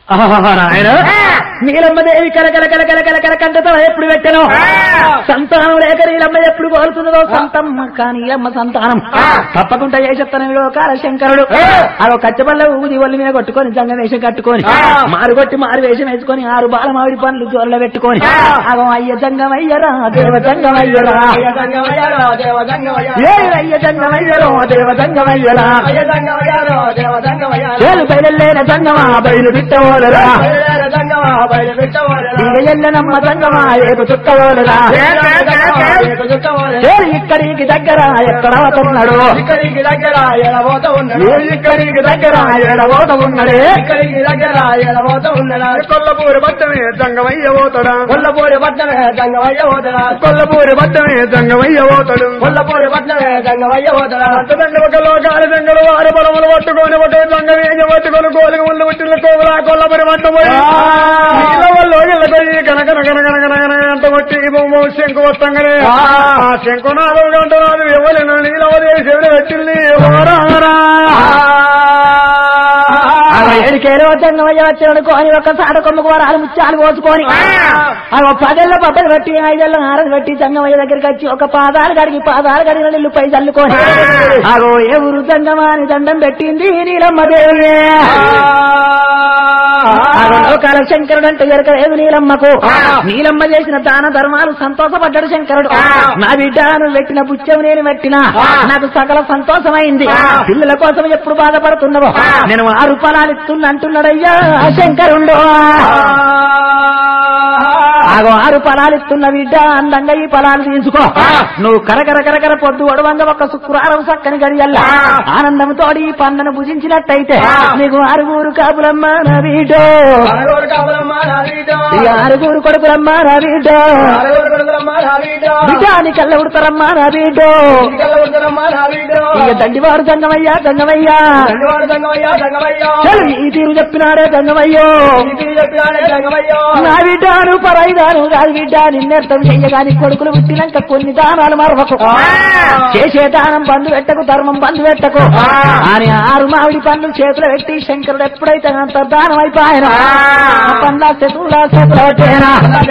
నాయన నీలమ్మదేవి కలకల కలకల కలకల కంటతో ఎప్పుడు పెట్టను సంతానం లేక నీలమ్మ ఎప్పుడు కోరుతున్నదో సంతమ్మ కానీ నీలమ్మ సంతానం తప్పకుండా ఏ చెత్తన లోకాల శంకరుడు అదో కచ్చబల్ల ఊది ఒళ్ళు మీద కొట్టుకొని జంగ వేషం కట్టుకొని మారు కొట్టి మారు వేషం వేసుకొని ఆరు బాల మామిడి పండ్లు జోర్ల పెట్టుకొని అగో అయ్య జంగమయ్యరా దేవ జంగమయ్యరా ఏ అయ్య జంగమయ్యరో దేవ జంగమయ్యరా ఏలు బయలులేన జంగమా బయలు బిట్టవోలరా ఇక ఎల్లనమ్మ జంగమా ఏపు చుట్టవోలరా ఏలు ఇక్కడికి దగ్గర ఎక్కడ అవుతున్నాడు ఇక్కడికి దగ్గర ఎడబోత ఉన్నాడు ఏలు ఇక్కడికి దగ్గర ఎడబోత ఉన్నడే ఇక్కడికి దగ్గర ఎడబోత ఉన్నాడు కొల్లపూరి పట్టమే జంగమయ్య పోతాడా కొల్లపూరి పట్టణమే గంగవయ్య పోతడా కొల్లపూరి పట్టమే జంగమయ్య పోతాడు కొల్లపూరి పట్టణమే గంగవయ్య పోతడా దండ ఒక లోకాల దండలు వారు బలములు పట్టుకొని ఒక జంగమేజ పట్టుకొని కోలిక ముళ్ళు పుట్టిన కోవలా కొల్లపూరి పట్ట పోయి నీళ్ళ వాళ్ళు ఇళ్ళకి కనకన కనకన కనకన అంట కొట్టి బొమ్మ శంకు వస్తంగానే ఆ శంకునాథం గంటనాథం ఇవ్వలేను నీలవదేవి శివుడు పెట్టింది ఓరారా ఏడికేరో జంగమయ్య వచ్చాడు అని ఒక సాట కొమ్మకు వరాలు ముత్యాలు పోసుకొని అవి పదేళ్ళ బట్టలు కట్టి ఐదేళ్ళ హారలు కట్టి జంగమయ్య దగ్గరికి వచ్చి ఒక పాదాలు కడిగి పాదాలు కడిగిన నీళ్లు పై చల్లుకొని అగో ఏ ఊరు జంగమా అని దండం పెట్టింది నీలమ్మ దేవి అగో లోకాల శంకరుడు అంటే ఎరకలేదు నీలమ్మకు నీలమ్మ చేసిన దాన ధర్మాలు సంతోషపడ్డాడు శంకరుడు నా బిడ్డ నువ్వు పెట్టిన పుచ్చం నేను పెట్టినా నాకు సకల సంతోషమైంది పిల్లల కోసం ఎప్పుడు బాధపడుతున్నావో నేను ఆరు ఫలాలు ఇస్తున్నా అంటున్నాడయ్యా ఆ శంకరుండు ఆగో ఆరు ఫలాలు ఇస్తున్న బిడ్డ అందంగా ఈ ఫలాలు తీసుకో నువ్వు కరకర కరకర పొద్దు ఒడవంగా ఒక శుక్రవారం చక్కని గడియల్లా ఆనందంతో ఈ పండను భుజించినట్టయితే నీకు ఆరుగురు కాపులమ్మ నా బిడ్డో అరగోడు కాపులమ్మ నా వీడో. ఈ ఆరుగురు కొడుకులమ్మ నా బిడ్డో అరగోడు కొడుకులమ్మ నా వీడో. బిడ్డ నీ కళ్ళ ఉడతారమ్మా నా బిడ్డో ఇంటికల్ల ఉడతలమ్మ నా వీడో. ఇక దండివాడు గంగమయ్యా గంగమయ్యా దండవాడు గంగవయ్య, గంగవయ్య. చలు ఈ తీరు చెప్పినాడే గంగమయ్యో ఇది చెప్పినాడే గంగవయ్య. నా బిడ్డాను పరైదాను కాదు బిడ్డ నిన్నర్థం చెయ్యగాని కొడుకులు పుట్టినాక కొన్ని దానాలు మరవకు చేసే దానం బంధు పెట్టకు ధర్మం బంధు పెట్టకు అని ఆరు మామిడి పండ్లు చేతులు పెట్టి శంకరుడు ఎప్పుడైతే అంత దానం అయిపోయాను పండ్ల చెతుల చేతులు పెట్టేనా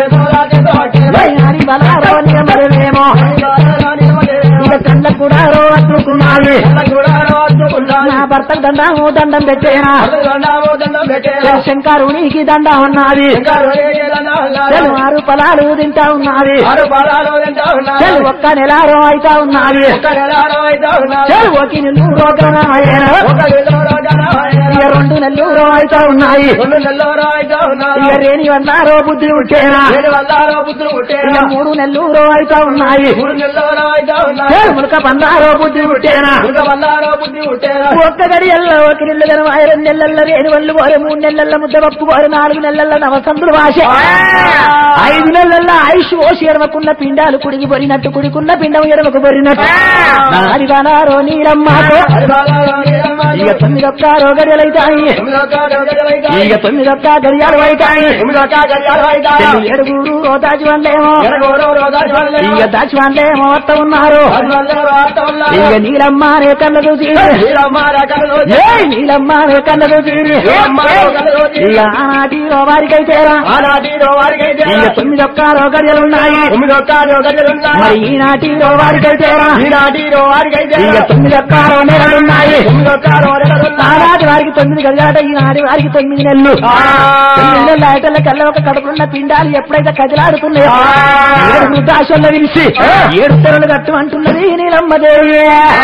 మరేమో ఇక కళ్ళ కూడా రో అట్టుకున్నాయి నా భర్తకు దండము దండం పెట్టేనా శంకరునికి దండం ఉన్నది చెలు ఆరు పొలాలు తింటా ఉన్నది చెలు ఒక్క నెలారో అయితా ఉన్నది చెలు ఒక నెల్లు రోగనాయన ఇక రెండు నెల్లూరో అయితా ఉన్నాయి ఇక రేణి వన్నారో బుద్ధి ఉంటేనా ఇక మూడు నెల్లూరో అయితా ఉన్నాయి చెలు ములక పన్నారో బుద్ధి ఉంటేనా ఒక్క గడి ఎల్లో ఒక నెల్లు కనవాయ రెండు నెలల రేణి వల్లు పోరే మూడు నెలల ముద్ద పప్పు పోరే నాలుగు నెలల నవసంతులు భాష ఐదు నెలల ఆయుష్ ఓసి ఎడమకున్న పిండాలు కుడికి పొరినట్టు కుడికున్న పిండం ఎడమకు పొరినట్టు నాది బానారో నీరమ్మాతో ఇక తొమ్మిది ఒక్క రోగడలైతాయి ఇక తొమ్మిది ఒక్క గడియాలు అయితాయి చెల్లి ఏడుగురు ఓ దాచివాన్లేమో ఇక దాచివాన్లేమో వస్త ఉన్నారు ఇక నీలమ్మ రే కళ్ళ చూసి ఏ నీలమ్మ రే కళ్ళ చూసి ఇక ఆనాటి వారికైతేరా ఇక తొమ్మిది ఒక్క రోగడలున్నాయి మరి ఈనాటి వారికైతేరా ఇక తొమ్మిది ఒక్క నెలలున్నాయి ఆనాటి వారికి తొమ్మిది గడియాట ఈనాటి వారికి తొమ్మిది నెలలు తొమ్మిది నెలల ఆయటల కల్లా ఒక కడుపున్న పిండాలు ఎప్పుడైతే కదిలాడుతున్నాయో ఏడు వృద్ధాశ్వల్లో విలిసి ఏడు తెరలు కట్టు అంటున్నది నీలమ్మదేవి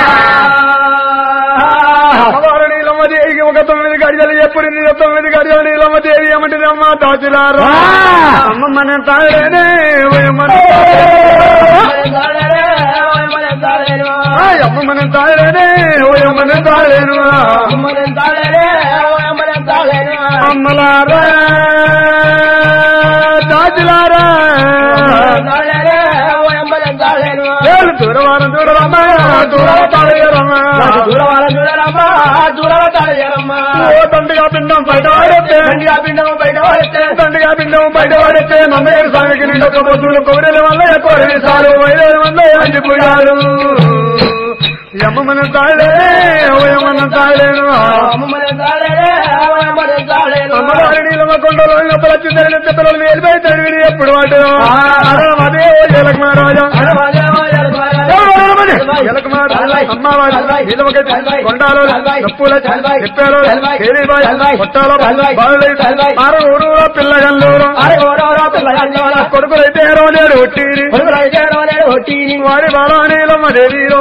అమ్మవారు నీలమ్మదేవికి ఒక తొమ్మిది గడియలు ఎప్పుడు నీళ్ళ తొమ్మిది గడియలు నీలమ్మదేవి ఏమంటుంది అమ్మ దాచులారు ఆ. అమ్మ మన తాళేనే మన అమ్మ మన తాళేనే మన తాళేను అమ్మలారా దాచులారా ఏళ్ళు దూరవారం దూరరమ్మా దూర తాళేరమ్మా ఓ తండ్రిగా పిండం బయట వాడేస్తే తండ్రిగా పిండం బయట వాడేస్తే నమ్మయ్య స్వామికి నిండు ఒక పొద్దులు కొబ్బరిల వల్ల కోరి సారు వైద్యుల వల్ల అంటిపోయారు యమన తాళే ఓ యమన తాళేను అమ్మవారి నీలం కొండలో లోపల చిన్న పిల్లలు వేలిపోయి తడివిని ఎప్పుడు వాడు అదే ఓ జలక్ మహారాజా పిల్లగల్లూరు కొడుకులైతే నేడు ఒట్టిరి వారి బలానీలమ్మ దేవీరు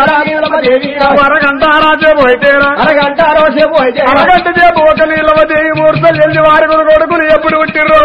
అరగంట రాసేపు అయితేరా అరగంట రోజేపు అయితే అరగంట సేపు ఒక నీళ్ళమ్మ దేవి మూర్తలు వెళ్ళి వారి కొడు కొడుకులు ఎప్పుడు పుట్టిర్రు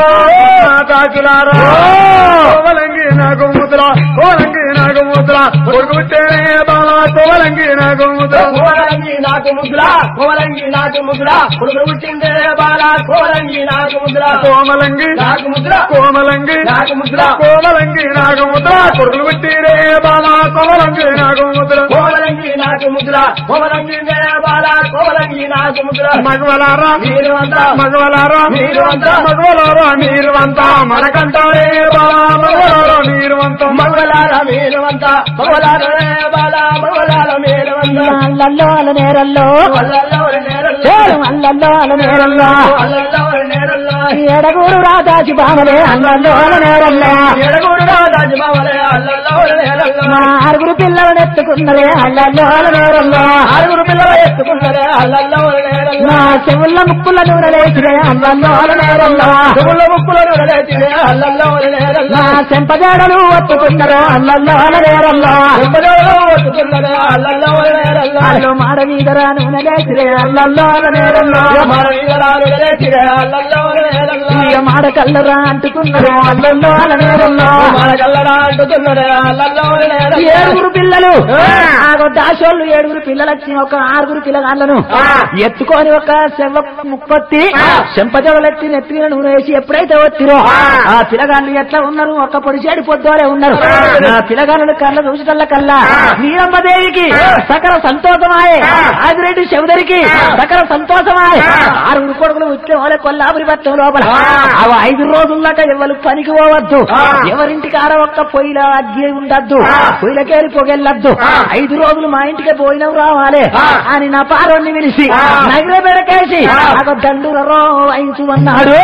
కాకులారా కోవలంగి నాకు ముద్ర కోవలంగి నాకు ముద్ర కొడుకు పుట్టేనే బాలా కోవలంగి నాకు ముద్ర కోరంగి నాకు ముద్ర కోరంగి నాకు ముద్ర కొడుకు పుట్టిందే బాల కోరంగి నాకు ముద్ర కోమలంగి నాకు ముద్ర కోమలంగి నాకు ముద్ర కోమలంగి నాకు ముద్ర కొడుకులు పుట్టిరే బాలా కోమలంగి నాకు ముద్ర కోరంగి నాకు ముద్ర కోరంగి బాల కోరంగి నాకు ముద్ర మగవలారా మీరు అంతా మగవలారా మీరు అంతా మగవలారా మీరు అంతా మనకంటారే బాలా మగవలారా మీరు అంతా మంగళార మీరు అంతా మంగళార బాల మంగళార మీరు అంతా అల్లల్లో అల నేరల్లో వల్లల్లో నేరల్లో చేరు అల్లల్లో అల నేరల్లో వల్లల్లో నేరల్లో ఎడగూరు రాదాసి బామలే అల్లల్లో అల నేరల్లో ఎడగూడు రాజు బావలే అల్లల్లో నేరల్లో మా ఆరుగురు పిల్లలను ఎత్తుకున్నలే అల్లల్లో అల నేరల్లో ఆరుగురు పిల్లలు ఎత్తుకున్నారే అల్లల్లో నేరల్లో నా చెవుల ముక్కుల నూనె లేచిరే అల్లల్లో అల నేరల్లో చెవుల ముక్కులను లేచినే అల్లల్లో నేరల్లో నా చెంపజాడలు ఒత్తుకున్నారు అల్లల్లో అల నేరల్లో చెంపలలో ఒత్తుకున్నారే అల్లల్లో నేరల్లో అల్లు మాడ మీదరా నూనె లేచిరే అల్లల్లో అల నేరల్లో మన వీరాలు లేచినే అల్లల్లో నేరల్లో ఇక మాడ కల్లరా అంటుకున్నారు అల్లల్లో అల నేరల్లో మన కల్లడా అంటుకున్నారే అల్లల్లో నేరల్లో ఏడుగురు పిల్లలు ఆగో దాసోళ్ళు ఏడుగురు పిల్లలు వచ్చి ఒక ఆరుగురు పిల్లగాళ్ళను ఎత్తుకొని ఒక శవ ముప్పత్తి చెంపజవలెత్తి నెత్తిన నూనె వేసి ఎప్పుడైతే వచ్చిరో ఆ పిల్లగాళ్ళు ఎట్లా ఉన్నారు ఒక్క పొడి చేడి పొద్దులే ఉన్నారు ఆ పిల్లగాళ్ళు కళ్ళ చూసటల్ల కల్లా నీరమ్మదేవికి సకల సంతోషమాయే ఆదిరెడ్డి చౌదరికి సకల సంతోషమాయే ఆరుగురు కొడుకులు వచ్చే వాళ్ళ కొల్లాపురి పట్టం లోపల అవి ఐదు రోజుల్లాక ఎవరు పనికి పోవద్దు ఎవరింటికి ఆడ ఒక్క పొయ్యిల అగ్గి ఉండద్దు పొయ్యిలకేరి పొగెళ్ళద్దు ఐదు రోజులు మా ఇంటికి పోయినవు రావాలి అని నా పారోని పిలిచి నగర పెడకేసి ఒక దండూరరో వాయించమన్నాడు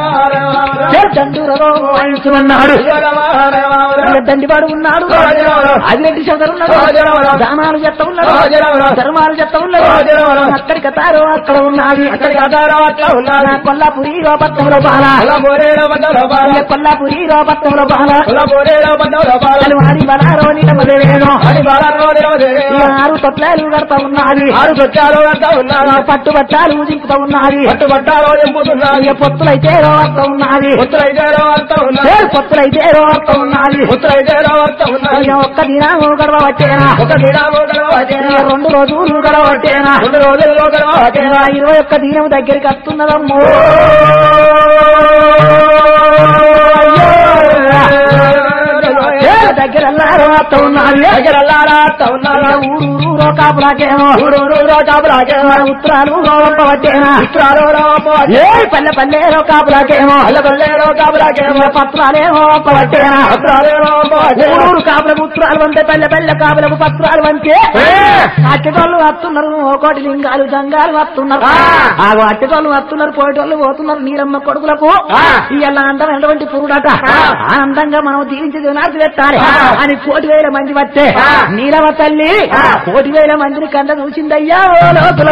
ఏ దండూరరో వాయించమన్నాడు ఇక దండివాడు ఉన్నాడు అదిరెడ్డి సోదరు ఉన్నాడు దానాలు చెత్త ఉన్నాడు ధర్మాలు చెత్త ఉన్నాడు అక్కడికి తారో అక్కడ ఉన్నది నా కొల్లాపురి రోపత్నంలో బాల ఇక కొల్లాపురి రోపత్నంలో బాల వారి బలారో నిలమదేవేనో ఈ ఆరు తొట్లాలు కడతా ఉన్నది ఆరు సత్యాలు అంతా ఉన్నారు పట్టు బట్టాలు దింపుతా ఉన్నది పట్టు పట్టాలు ఎంపుతున్నారు ఇక పొత్తులైతే రోవత్త ఉన్నది ఉత్తరైతే అంతా ఉన్నారు ఏ పొత్తులైతే రోవత్త ఉన్నది ఉత్తరైతే అంతా ఉన్నారు ఇక ఒక్క దినాము గడవ పట్టేనా ఒక దినాము గడవటేనా ఇక రెండు రోజులు గడవ పట్టేనా రెండు రోజుల్లో గడవటేనా ఇక ఇరవై ఒక్క దినం దగ్గరికి వస్తున్నదమ్మో ఏ దగ్గర రోవత్త ఉన్నది దగ్గరల్లారా ఉన్నారు ఊరు ఊరో కాపులాకేమో ఊరూరు కాపులాకేమో ఉత్తరాలు రోవప్ప పట్టేనా చిత్రాలు ఏ పల్లె పల్లెలో కాపులాకేమో అల్లగల్లేరో కాపులాకేమో పత్రాలేమో పట్టేనా పత్రాలేరో ఊరూరు కాపులకు ఉత్తరాలు వంతే పల్లె పల్లె కాపులకు పత్రాలు వంతే అట్టటోళ్ళు వస్తున్నారు ఒకటి లింగాలు జంగాలు వస్తున్నారు ఆ అట్టటోళ్ళు వస్తున్నారు పోయేటోళ్ళు పోతున్నారు నీలమ్మ కొడుకులకు ఇవాళ అందం ఎటువంటి పురుడట ఆనందంగా మనం దీవించి దినార్థి పెట్టాలి అని కోటి వేల మంది వచ్చే నీలవ తల్లి కోటి వేల మందిని కంద చూసిందయ్యా ఓ లోపల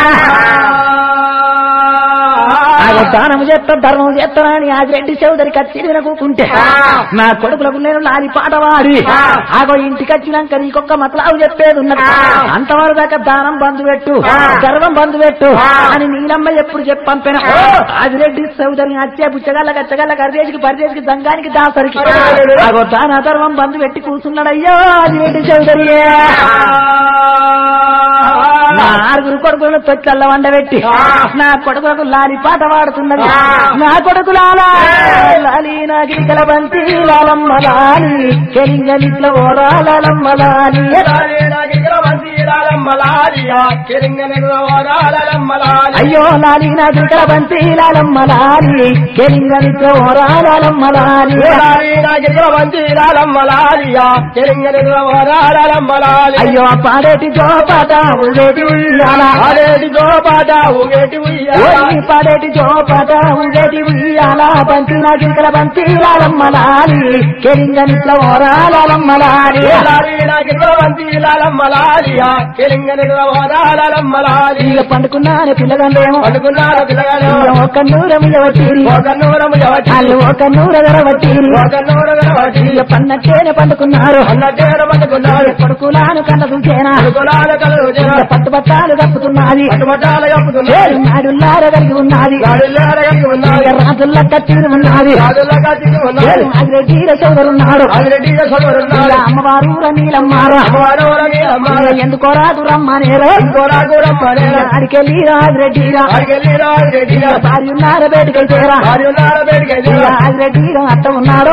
ఆగో దానము చేస్తా ధర్మం చేస్తానని ఆదిరెడ్డి చౌదరి కచ్చి వినకుంటే నా కొడుకులకు నేను లాలి పాట వాడి ఆగో ఇంటికి వచ్చినాక నీకొక్క మతలావు చెప్పేది ఉన్నది అంతవరకు దాకా దానం బంధు పెట్టు గర్వం బంధు పెట్టు అని నీలమ్మ ఎప్పుడు చెప్పి పంపిన ఆదిరెడ్డి చౌదరి అచ్చే పుచ్చగల్ల కచ్చగల్ల కరిదేశికి పరిదేశికి సంఘానికి దాసరికి ఆగో దాన ధర్మం బంధు పెట్టి కూర్చున్నాడయ్యో ఆదిరెడ్డి చౌదరి నా ఆరుగురు కొడుకులను తొచ్చల్ల వండబెట్టి నా కొడుకులకు లాలి పాట పాడుతున్నది నా కొడుకు లాలా లాలి నా గిరికల బంతి లాలమ్మ లాలి కెలింగలిట్ల ఓరా లాలమ్మ లాలి అయ్యో లాలి నా గిరికల బంతి లాలమ్మ లాలి కెలింగలిట్ల ఓరా లాలమ్మ లాలి అయ్యో పాడేటి జోపాట ఊగేటి ఉయ్యాల అదేటి జోపాట ఊగేటి ఓయ్ పాడేటి జో లోపట ఉండేటి ఉయ్యాల బంతి నా గింకల బంతి లాలమ్మలాలి కెలింగనిట్ల ఓరాలమ్మలాలి ఇక పండుకున్నాను పిల్లగండేమో ఒక నూరం వచ్చి వాళ్ళు ఒక నూర వచ్చి ఇక పన్నట్టేనే పండుకున్నారు కొడుకులాను కన్న చూసేనా పట్టు బట్టాలు కప్పుతున్నది నాడుల్లార కలిగి ఉన్నది ఇక రాజుల్లా కత్తిరి ఉన్నది అగ్రెడ్డిల సోదరున్నాడు ఇక అమ్మవారు నీలమ్మారా ఎందుకో రాదు రమ్మనేరో అడికెళ్ళి రాజరెడ్డిరా భార్య ఉన్నార బయటకెళ్తేరా రాజరెడ్డిగా అట్ట ఉన్నాడు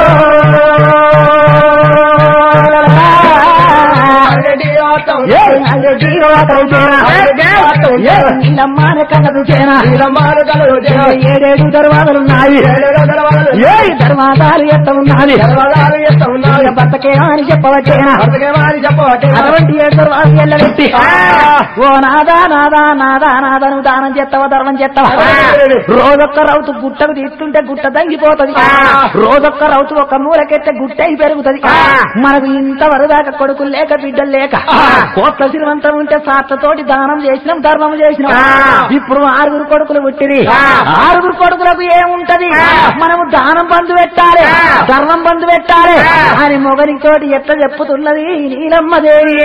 నీలమ్మాన కన్నదు చేనా ఏడేడు దర్వాదలున్నాయి ఏ దర్వాదాలు ఎట్ట ఉన్నది ఇక బతకే అని చెప్పవచ్చేనా అటువంటి ఏడు దర్వాలు ఎల్లబెట్టి ఓ నాదా నాదా నాదా నాదా నువ్వు దానం చేస్తావా ధర్మం చేస్తావా రోజొక్క రౌతు గుట్టకు తీస్తుంటే గుట్ట తంగిపోతది రోజొక్క రౌతు ఒక మూలకెత్తే గుట్ట అయి పెరుగుతది మనకు ఇంత వరదాకా కొడుకులు లేక బిడ్డలు లేక కోట్ల శ్రీమంతం ఉంటే సాత్తతోటి దానం చేసినాం ధర్మం చేసినాం ఇప్పుడు ఆరుగురు కొడుకులు పుట్టిరి ఆరుగురు కొడుకులకు ఏముంటది మనము దానం బంధు పెట్టాలి ధర్మం బంధు పెట్టాలి అని మొగనితోటి ఎట్లా చెప్పుతున్నది నీలమ్మ దేవి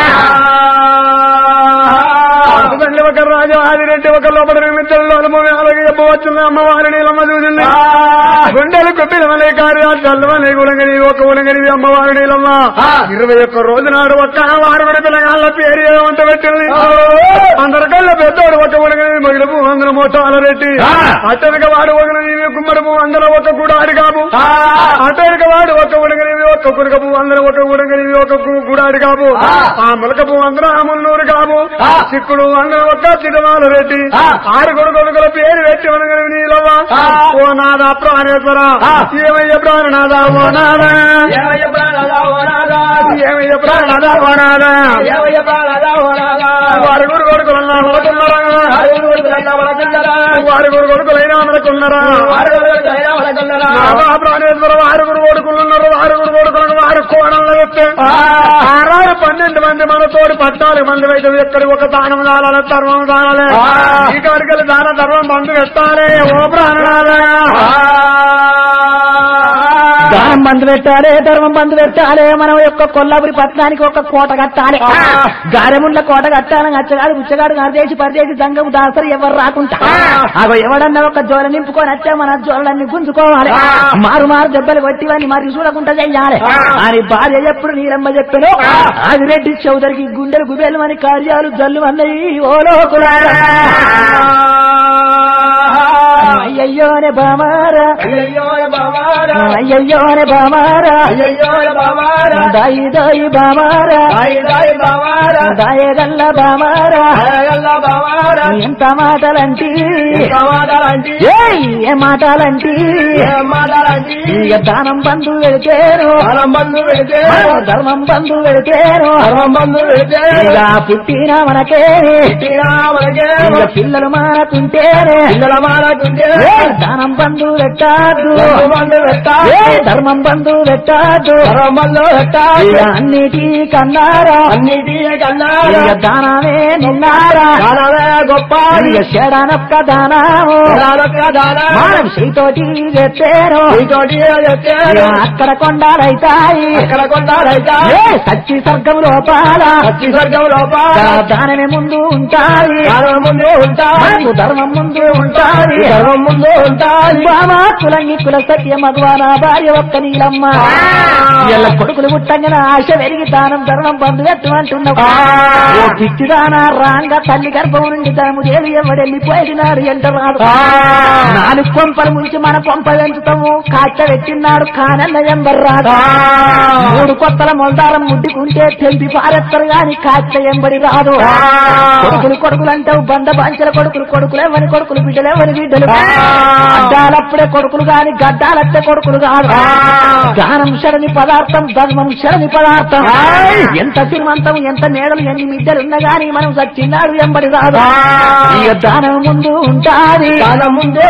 తండ్రి ఒక రాజు ఆదిరెడ్డి ఒక లోపల నిమిత్తంలో అనుభవం అలాగే చెప్పవచ్చున్న అమ్మవారి నీలమ్మ చూసింది గుండెలు కొప్పిదమలే కార్యాలు చల్లవలే గుణగని ఒక గుణగని అమ్మవారి నీలమ్మ ఇరవై ఒక్క రోజు నాడు ఒక్క వారు కూడా పిల్లగాళ్ళ పేరు ఏమంత పెట్టింది అందరికల్లా పెద్దోడు ఒక గుణగని మగిలపు అందరం మోటాల రెడ్డి అట్టనక వాడు ఒక కుమ్మరపు అందరం ఒక గుడాడి కాపు అటనక వాడు ఒక గుణగని ఒక కురకపు అందరం ఒక గుణగని ఒక గు- గుడాడి కాపు ఆ ములకపు అందరం ఆ మున్నూరు కాపు చిక్కుడు అందరం ఒక చిటమాల రెడ్డి ఆరుగురు కొడుకుల పేరు పెట్టి అనగని నీలవ్వ ఓ నాదా ప్రాణేశ్వర ఏమయ్య ప్రాణనాథ ఓ నాదా ఏమయ్య ప్రాణనాథ ఓ నాదా ఆరుగురు కొడుకులన్నా మనకున్నారా ఆరుగురు కొడుకులైనా మనకున్నారా నాదా ప్రాణేశ్వర ఆరుగురు కొడుకులున్నారు ఆరుగురు కొడుకులను వారు కోణంలో చెప్తే ఆరారు పన్నెండు మంది మన తోడు పద్నాలుగు మంది అయితే ఎక్కడి ఒక దానం దానాలి ధర్మం దానాలి ఈ కాడికలు దాన ధర్మం బంధు పెట్టాలి ఓ ప్రాణనాథ దానం బంధు పెట్టాలి ధర్మం బంధు పెట్టాలి మనం యొక్క కొల్లాపురి పట్టణానికి ఒక కోట కట్టాలి గారెముండ్ల కోట కట్టాలని అచ్చగాడు బుచ్చగాడు నరదేసి పరదేసి సంగము దాసరి ఎవరు రాకుండా అగో ఎవడన్నా ఒక జోల నింపుకొని వచ్చా మన జోలన్నీ గుంజుకోవాలి మారు మారు దెబ్బలు కొట్టివని మరి చూడకుండా చెయ్యాలి అని భార్య ఎప్పుడు నీరమ్మ చెప్పాను ఆదిరెడ్డి చౌదరికి గుండెలు గుబేలు అని కార్యాలు జల్లు అన్నయి ఓ లోకులారా అయ్యయ్యోనే బామారా అయ్యయ్యోనే బామారా దాయి దాయి బామారా దాయగల్ల బామారా ఎంత మాటలంటి ఏయ్, ఏ మాటలంటి ఇక దానం బంధు వెళితేను ధర్మం బంధు వెళితేను ఇక పుట్టిన మనకే ఇక పిల్లలు మానకుంటేనే ఏ దానం బంధు పెట్టాదు ఏ ధర్మం బంధు పెట్టాదు ఇక అన్నిటి కన్నారా ఇక దానమే నిన్నారా గొప్ప ఇక చెడనొక్క దానము మనం శ్రీతోటి చెప్పారు ఇక అక్కడ కొండాలైతాయి ఎక్కడ కొంటారైతా ఏ సచ్చి స్వర్గం లోపాల పచ్చి స్వర్గం లోపల దానమే ముందు ఉంటాయి దానం ముందు ఉంటాయి మనకు ధర్మం ముందు ఉంటాయి ధర్మం ముందు ఉంటాయి బామా కులంగి కుల సత్య మగవాన భార్య ఒక్క నీలమ్మ ఎల్ల కొడుకులు పుట్టంగన ఆశ పెరిగి దానం ధర్మం బంధు పెట్టమంటున్నావు ఓ పిచ్చిదాన రాంగ తల్లి గర్భం నుండి ధనము దేవి ఎవడెళ్ళిపోయినాడు ఎంత రాదు నాలుగు కొంపలు ముంచి మన కొంప పెంచుతాము కాచ పెట్టినాడు కానన్న ఎంబర్రాదు మూడు కొత్తల మొలదారం ముడ్డుకుంటే తెంపి పారెత్తరు గాని కాచ ఎంబడి రాదు కొడుకులు కొడుకులు అంటావు బండ బాంచల కొడుకులు కొడుకులు ఎవరి కొడుకులు బిడ్డలు ఎవరి బిడ్డలు గడ్డాలప్పుడే కొడుకులు గాని గడ్డాలప్పుడే కొడుకులు కాదు దానం శరణి పదార్థం ధర్మం శరణి పదార్థం ఎంత శ్రీమంతం ఎంత నేడలు ఎన్ని మిద్దలున్నా గాని మనం సచ్చినాడు ఎంబడి రాదు ఇక దానం ముందు ఉంటాది దానం ముందే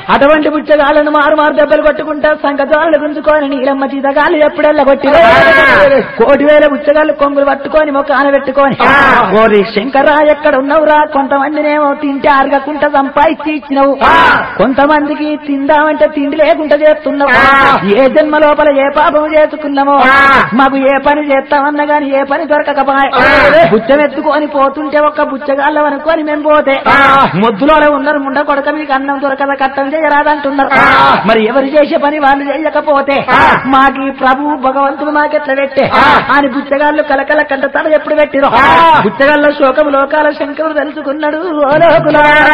అటువంటి బుచ్చగాళ్ళను మారు మారు దెబ్బలు కొట్టుకుంటా సంకజాలను గుంజుకొని నీలమ్మ చీతగాళ్ళు ఎప్పుడెల్లా కొట్టి కోటి వేల బుచ్చగాళ్ళు కొంగులు పట్టుకొని మొక్క పెట్టుకొని ఓరి శంకరా ఎక్కడ ఉన్నావురా కొంతమందినేమో తింటే అరగకుండా సంపాదించి ఇచ్చినవు కొంతమందికి తిందామంటే తిండి లేకుండా చేస్తున్నావు ఏ జన్మ లోపల ఏ పాపం చేసుకున్నామో మాకు ఏ పని చేస్తామన్నా గాని ఏ పని దొరకకపోయే బుచ్చం ఎత్తుకొని పోతుంటే ఒక్క బుచ్చగాళ్ళం అనుకొని మేము పోతే ముద్దులోనే ఉన్నారు ముండ కొడక మీకు అన్నం దొరకద కట్టం చేయరాదంటున్నారు మరి ఎవరు చేసే పని వాళ్ళు చేయకపోతే మాకి ప్రభు భగవంతుడు మాకెట్లా పెట్టే అని బుచ్చగాళ్ళు కలకల కంట తల ఎప్పుడు పెట్టిరో బుచ్చగాళ్ళ శోకం లోకాల శంకరుడు తెలుసుకున్నాడు ఓ లోకులారా.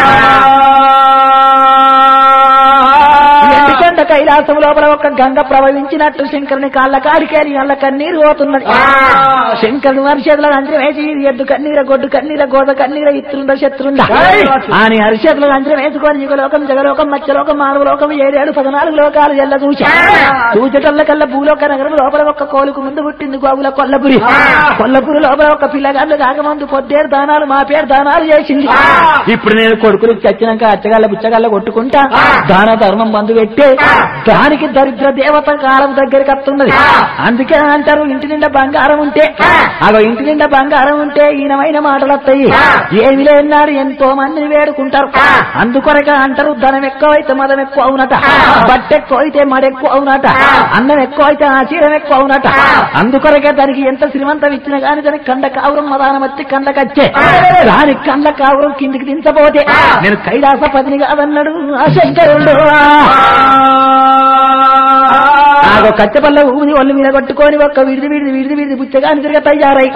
ఎందుకంటే కైలాసం లోపల ఒక గంగ ప్రవహించినట్టు శంకరుని కాళ్ళ కాడికేరి వాళ్ళ కన్నీరు పోతున్నది శంకరుడు హరిచేతుల అంచన వేసి ఎద్దు కన్నీర గొడ్డు కన్నీర గోద కన్నీర ఇత్రుండ శత్రుండ అని హరిచేతుల అంచన వేసుకొని యుగలోకం జగలోకం మత్స్యలోకం మానవలోకం ఏడేడు పద్నాలుగు లోకాలు ఎల్ల చూసా చూచటల్ల కల్లా భూలోక నగరం లోపల ఒక కోలుకు ముందు పుట్టింది గోగుల కొల్లపురి కొల్లపురి లోపల ఒక పిల్లగాళ్ళు కాకమందు పొద్దేరు దానాలు మా పేరు దానాలు చేసింది ఇప్పుడు నేను కొడుకులకు చచ్చినాక అచ్చగాళ్ళ బుచ్చగాళ్ళ కొట్టుకుంటా దాన ధర్మం మందు పెట్టే దానికి దరిద్ర దేవత కాలం దగ్గరికి వస్తున్నది అందుకే అంటారు ఇంటి నిండా బంగారం ఉంటే అగో ఇంటి నిండా బంగారం ఉంటే ఈయనమైన మాటలు వస్తాయి ఏమి లేనాడు ఎంతో మందిని వేడుకుంటారు అందుకొరక అంటారు ధనం ఎక్కువైతే మదం ఎక్కువ అవునట బట్ట ఎక్కువ అయితే మడ ఎక్కువ అవునట అన్నం ఎక్కువ అయితే ఆచీరం ఎక్కువ అవునట అందుకొరకే దానికి ఎంత శ్రీమంతం ఇచ్చినా గాని దానికి కండ కావురం మదానం వచ్చి కండకచ్చే దానికి కండ కావురం కిందికి దించబోతే నేను కైలాస పదిని కాదన్నాడు ఆ శంకరుడు ఆగో కచ్చపల్ల ఊది ఒళ్ళు మీద కొట్టుకొని ఒక్క విడిది విడిది విడిది విడిది బుచ్చగాని తిరిగి తయారై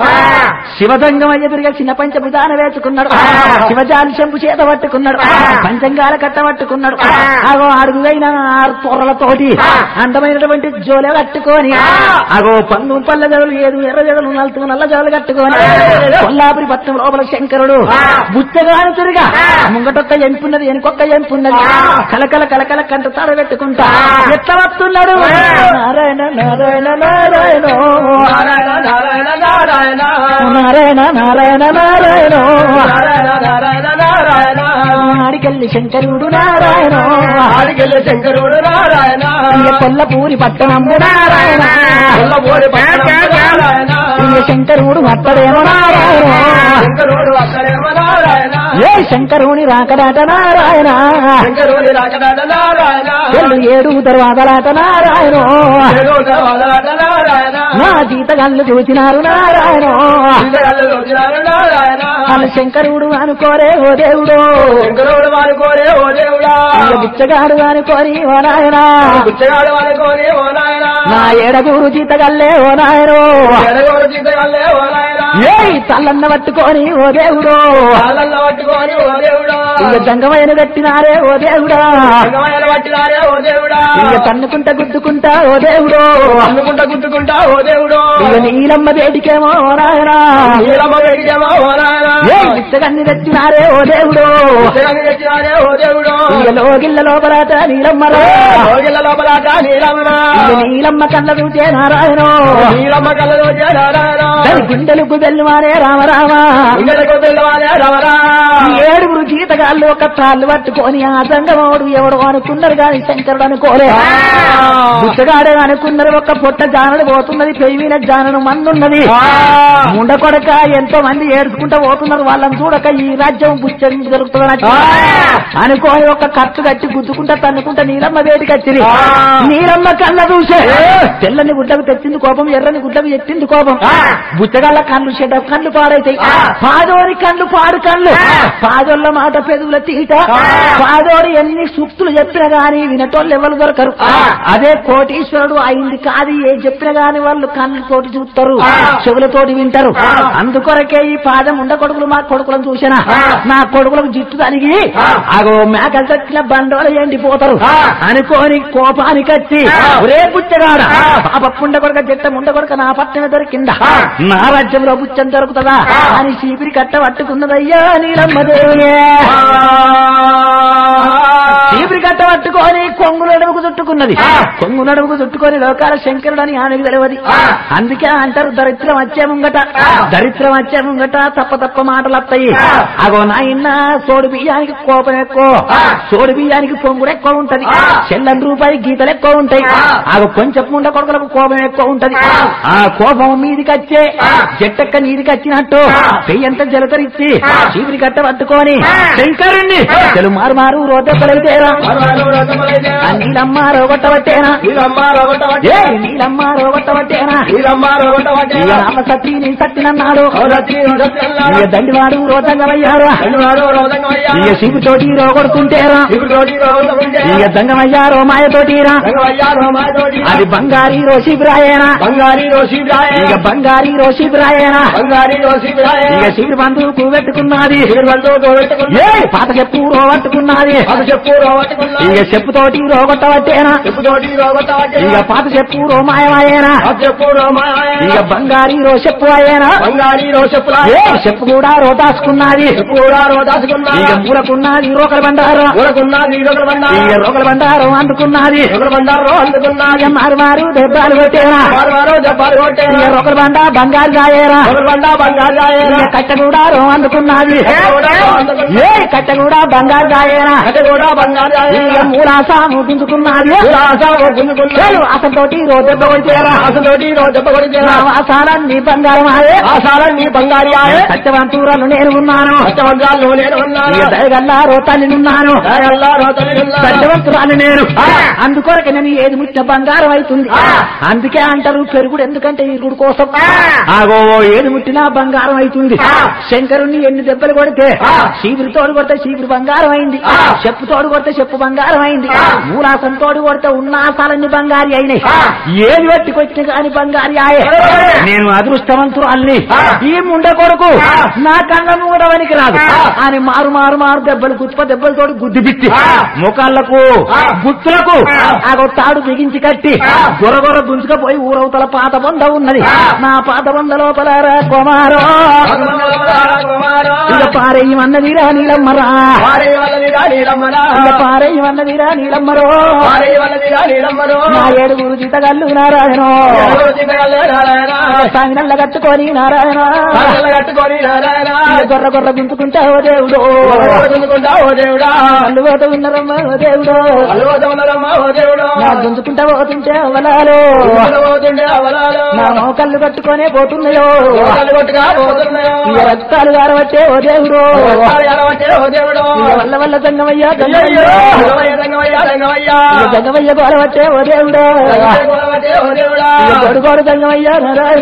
శివదంగం అయ్య తిరిగి చిన్న పంచభుతాన వేసుకున్నాడు శివజాలి శంపు చేత పట్టుకున్నాడు పంచంగాల కట్ట పట్టుకున్నాడు ఆగో అడుగుగైన ఆరు పొరలతోటి అందమైనటువంటి జోలే కట్టుకొని ఆగో పందు పల్ల జగలు ఏదు ఎర్ర జగలు నలుతు నల్ల జగలు కట్టుకొని కొల్లాపురి పట్నం లోపల శంకరుడు బుచ్చగాని తిరిగా ముంగటొక్క ఎంపున్నది వెనుకొక్క ఎంపున్నది కలకల కలకల కంట తాడ పెట్టుకుంటా ఎట్లా వస్తున్నాడు నారాయణ నారాయణ నారాయణ నారాయణ నారాయణ నారాయణ నారాయణ నారాయణ నారాయణ నారాయణ నారాయణ నారాయణ ఆడికెళ్ళి శంకరుడు నారాయణ ఆడికెళ్ళి శంకరుడు నారాయణ ఇక కొల్లపూరి పట్టణంబు నారాయణ కొల్లపూరి పట్టణంబు నారాయణ. ఇక శంకరుడు అత్తడేమో నారాయణ శంకరుడు అక్కడేమో నారాయణ ఏ శంకరుని రాకడాట నారాయణ శంకరుని రాకడాట నారాయణ ఎల్లు ఏడు తర్వాతలాట నారాయణ చెరువుట వదలాట నారాయణ నా జీతగాళ్ళు చూసినారు నారాయణ పిల్లగాళ్ళు వచ్చినారు నారాయణ వాళ్ళ శంకరుడు అనుకోరే ఓ దేవుడు శంకరుడు వారి కోరే ఓ దేవుడా ఇక బిచ్చగాడు అనుకోని ఓ నాయన గుచ్చగాడు వారి కోరే ఓ నాయన నా ఏడగూరు జీతగల్లే ఓ నాయనో ఎడగోడు చింతగల్లే ఓ నాయన ఏ తల్లన్న పట్టుకొని ఓ దేవుడు కాళ్ళల్లో పట్టుకొని ఓ దేవుడా ఇక జంగమైన కట్టినారే ఓ దేవుడా రంగమయ్యలు పట్టినారే ఓ దేవుడా ఇక తన్నుకుంటా గుద్దుకుంటా ఓ దేవుడు అందుకుంటా గుద్దుకుంటా ఓ దేవుడు ఇక నీలమ్మ వేడికేమో ఓ నాయన నీలమ్మ వెడిగేమా ఓ నాయన ఏ బిచ్చగన్ని తెచ్చినారే ఓ దేవుడు ఉత్తరాన్ని తెచ్చినారే ఓ దేవుడు ఇక లోగిళ్ళ లోపలాట నీలమ్మరా భోగిల లోపలాట నీలమ్మ ఇక నీలమ్మ కళ్ళ చూచే నారాయణ నీలమ్మ కళ్ళలో నారాయణ దాని గుండెలకు బెల్లుమారే రామరామ ఇంగలకు పిల్లవాలే రవరా ఈ ఏడుగురు జీతగాళ్ళు ఒక తాళ్ళు పట్టుకొని ఆ సంగమోడు ఎవడు అనుకున్నారు గాని శంకరుడు అనుకోలే బుచ్చగాడే అనుకున్నారు ఒక పొట్ట జానడు పోతున్నది పెయిన జానడు మందున్నది ముండ కొడక ఎంతో మంది ఏడుచుకుంటా పోతున్నారు వాళ్ళని చూడక ఈ రాజ్యం బుచ్చం దొరుకుతుందని అనుకోని ఒక కట్టు కట్టి గుద్దుకుంటా తన్నుకుంటా నీలమ్మ వేడికి వచ్చింది నీలమ్మ కళ్ళ చూసే తెల్లని గుడ్లకు తెచ్చింది కోపం ఎర్రని గుడ్లకు ఎత్తింది కోపం బుచ్చగళ్ళ కళ్ళు చెడ్డ కళ్ళు పాడైతాయి పాదోరి కళ్ళు పాడు కళ్ళు పాదోళ్ళ మాట పెదవుల తీట పాదోరి ఎన్ని సూక్తులు చెప్పినా గాని వినటోళ్ళు ఎవరు దొరకరు అదే కోటీశ్వరుడు అయింది కాదు ఏ చెప్పినా గాని వాళ్ళు కళ్ళతోటి చూస్తారు చెవులతోటి వింటారు అందుకొరకే ఈ పాదం ఉండ కొడుకులు మా కొడుకులను చూసినా నా కొడుకులకు జిట్టు తనిగి అగో మేకలు తట్టిన బండోలు ఎండిపోతారు అనుకోని కోపానికి వచ్చి ఒరే బుచ్చగాడ పాప పుండ కొడక జట్ట ముండ కొడక నా పట్టణ దొరికిందా నా రాజ్యంలో బుచ్చం దొరుకుతుందా అని చీపిరి కట్ట పట్టుకున్నదయ్యా నీలమ్మ దేవుడే చీపురి కట్ట పట్టుకొని కొంగు నడుముకు చుట్టుకున్నది కొంగు నడుముకు చుట్టుకొని లోకాల శంకరుడు అని ఆమెకు తెలియదు అందుకే అంటారు దరిద్రం వచ్చే ముంగట దరిద్రం వచ్చే ముంగట తప్ప తప్ప మాటలు వస్తాయి అగో నాయన సోడు బియ్యానికి కోపం ఎక్కువ సోడు బియ్యానికి పొంగుడు ఎక్కువ ఉంటది చెల్లని రూపాయి గీతలు ఎక్కువ ఉంటాయి ఆగో కొంచెం ముండ కొడుకులకు కోపం ఎక్కువ ఉంటది ఆ కోపం మీదికి వచ్చే చెట్టక్క నీదికి వచ్చినట్టు పెయ్యంత జలతరిచ్చి చీపురి కట్ట పట్టుకొని శంకరుణ్ణి చెలు మారు మారు రోదెప్పలైతేరా నీలమ్మ రోగొట్టబట్టేనా ఏ నీలమ్మ రోగొట్టబట్టేనా ఇక రామ సత్తి నీ సత్తినన్నాడు ఇక దండివాడు రోతంగమయ్యారా ఇక శివుతోటి రోగొడుతుంటేరా ఇక దంగమయ్యారో మాయతోటిరా అది బంగారీ రోషిబ్రాయేనా బంగారీ రోషి ఇక బంగారీ రోషిబ్రాయేనా బంగారీ రోషి ఇక శివుడు బంధువుకు పెట్టుకున్నది పెట్టుకున్నా ఏ పాత చెప్పు రోగొట్టుకున్నది అది చెప్పు రోగట్టుకున్నా ఇక చెప్పుతోటి రోగొట్టబట్టేనా చెప్పుతోటి రోగట్టు ఇక పాత చెప్పు రోమాయమాయేనా అది చెప్పు రోమాయ ఇక బంగారీ రో చెప్పు అయ్యేనా బంగారీ రోషపులా ఏ చెప్పు కూడా రోదాసుకున్నది చెప్పు కూడా రోదాసుకున్నా ఇక మూలకున్నది రోకల బండారు ఊరకున్నా నీరొకరు బండారు ఇక రోకల బండారు అందుకున్నది ఒకరు బండారు అందుకున్నా ఇక మారు మారు దెబ్బలు కొట్టేనా వారు వారు దెబ్బలు కొట్టేనా ఇక రోకల బండ బంగారు కాయేరా ఒకరు బండా బంగారు ఇక కట్ట కూడా రో అందుకున్నది ఏ కట్ట కూడా బంగారు కాయేనా అది కూడా బంగారు ఇక మూలాస ముగించుకున్నది చాలు అతనితోటి రో దెబ్బ కొట్టేరా ఆసతోటి రోజు దెబ్బ కొడితే నా వాసాలన్నీ బంగారం ఆయే ఆసారం నీ బంగారి ఆయే సత్యవంతురాలు నేను ఉన్నాను అష్టవంతాలు నేను ఉన్నాను ఇక దయగల్లా రోతాన్ని ఉన్నాను దయగల్లా రోతలి ఉన్నాను సత్యవంతురాలు నేను అందుకొరకు నేను ఏది ముట్ట బంగారం అవుతుంది అందుకే అంటారు పెరుగుడు ఎందుకంటే ఇరుగుడు కోసం ఆగో ఏది ముట్టినా బంగారం అవుతుంది శంకరుణ్ణి ఎన్ని దెబ్బలు కొడితే శీపురి తోడు కొడితే శీపురి బంగారం అయింది చెప్పు తోడు కొడితే చెప్పు బంగారం అయింది మూలాసం తోడు కొడితే ఉన్నాసాలన్నీ బంగారి అయినాయి ఏది పట్టి కొట్టిన కాని బంగారి ఆయే నేను అదృష్టవంతురాల్ని ఈ ముండ కొడుకు నా కళ్ళ మూడవనికి రాదు అని మారు మారు మారు దెబ్బలు గుత్ప దెబ్బలతోటి గుద్ది బిట్టి ముఖాళ్లకు గుత్తులకు ఆ తాడు బిగించి కట్టి గొరగొర గుంజుకపోయి ఊరవతల పాత బొంద ఉన్నది నా పాత బొంద లోపల రా కుమారో ఇక పారేయమన్నదిరా నీలమ్మరా ఇక పారేయమన్నదిరా నీలమ్మరో నా ఏడుగురు జీతగల్లు నారాయణో సాగినల్ల కట్టుకొని నారాయణ కట్టుకొని ఇక గొర్ర గొర్ర గుంతుకుంటా ఓ దేవుడు ఓ దేవుడా అల్లు పోత ఉన్నరమ్మ ఓ దేవుడు అలవదములరమ్మా ఓ దేవుడా నా గుంజుకుంటా పోతుంటే అవలాలు పోతుండే అవలాలు నా మోకళ్ళు కట్టుకొనే పోతున్నాయో ఓడలు కొట్టుగా పోతున్నాయో ఇక రక్తాలు గారబట్టే ఓ దేవుడు ఎలవట్టే ఓ దేవుడు ఇక వల్ల వల్ల జంగమయ్యా అయ్యయ్యో, జంగమయ్యా రంగమయ్య, రంగమయ్య. ఇక జంగమయ్య గోలబట్టే ఓ దేవుడు గోలవట్టే ఓ దేవుడా. ఇక గొడుగోడు జంగమయ్యా నారాయణ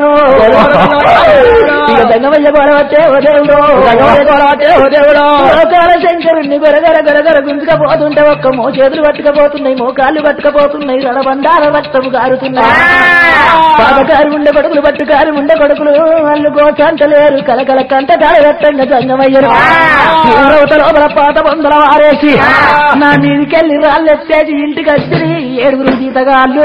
ఇక జంగమయ్య గోలబట్టే ఓ దేవుడు రంగమయ్య గోలవట్టే ఓ దేవుడా. లోకాల శంకరుణ్ణి గొరగర గొరగర గుంజుకపోతుంటే ఒక్క మో చేతులు పట్టుకపోతున్నాయి మోకాళ్ళు పట్టుకపోతున్నాయి రడబండాల రక్తము గారుతున్నాయి పాదకారు ఉండే కొడుకులు పట్టుకారు ఉండే కొడుకులు వాళ్ళు గోచంటలేరు కలకల కంట కాలగట్టంగా జంగమయ్యరు ఊరవత లోపల పాత బొందల వారేసి నా మీదికెళ్ళి రాళ్ళు ఎత్తేసి ఇంటికి వచ్చి ఏడుగురు జీతగాళ్ళు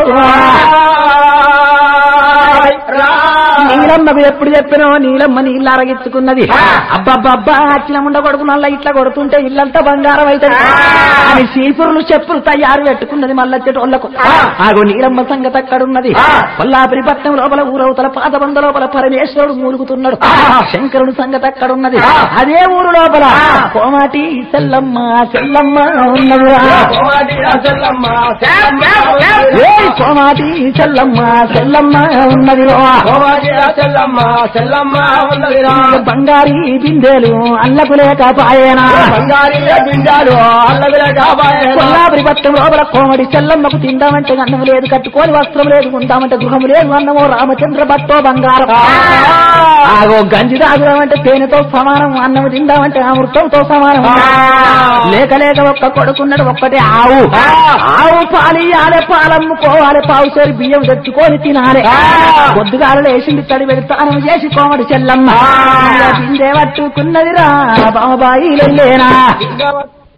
నీలమ్మకు ఎప్పుడు చెప్పినో నీలమ్మ నీళ్ళు అరగించుకున్నది అబ్బబ్బబ్బా అచ్చిన ముండ కొడుకు నల్ల ఇట్లా కొడుతుంటే ఇల్లంతా బంగారం అవుతుంది అని చీపురులు చెప్పులు తయారు పెట్టుకున్నది మల్లచ్చేటోళ్లకు ఆగో నీలమ్మ సంగతి అక్కడున్నది కొల్లాపురి పట్నం లోపల ఊరవతల పాత బంద లోపల పరమేశ్వరుడు మూలుగుతున్నాడు శంకరుడు సంగతి అక్కడున్నది అదే ఊరు లోపల కోమాటి చెల్లమ్మ చెల్లమ్మ ఉన్నదిరా కోమాటి ఆ చెల్లమ్మ, చెల్లమ్మ, ఏ కోమాటి చెల్లమ్మ చెల్లమ్మ ఉన్నదిరా కోమాటి ఆ చెల్లమ్మ, చెల్లమ్మ ఉన్నదిరా. బంగారి బిందెలు అల్లకు లేకపాయేనా బంగారీ బిండాలు అల్లవిల కాపాయన కొల్లాపురి పట్టం లోపల కోమడి చెల్లమ్మకు తిందామంటే అన్నం లేదు కట్టుకోని వస్త్రం లేదు ఉందామంటే గృహం లేదు అన్నమో రామచంద్ర భట్టో బంగారం ఆగో గంజి తాగుదామంటే తేనెతో సమానం అన్నం తిందామంటే అమృతంతో సమానం లేక లేక ఒక్క కొడుకున్నాడు ఒక్కటే ఆవు ఆవు పాలియాలే పాలమ్ముకోవాలి పావుసేరి బియ్యం తెచ్చుకొని తినాలి పొద్దుగాల లేచింది తడి పెడతానం చేసి కోమడి చెల్లమ్మ బిందె పట్టుకున్నదిరా బాబాయి లేనా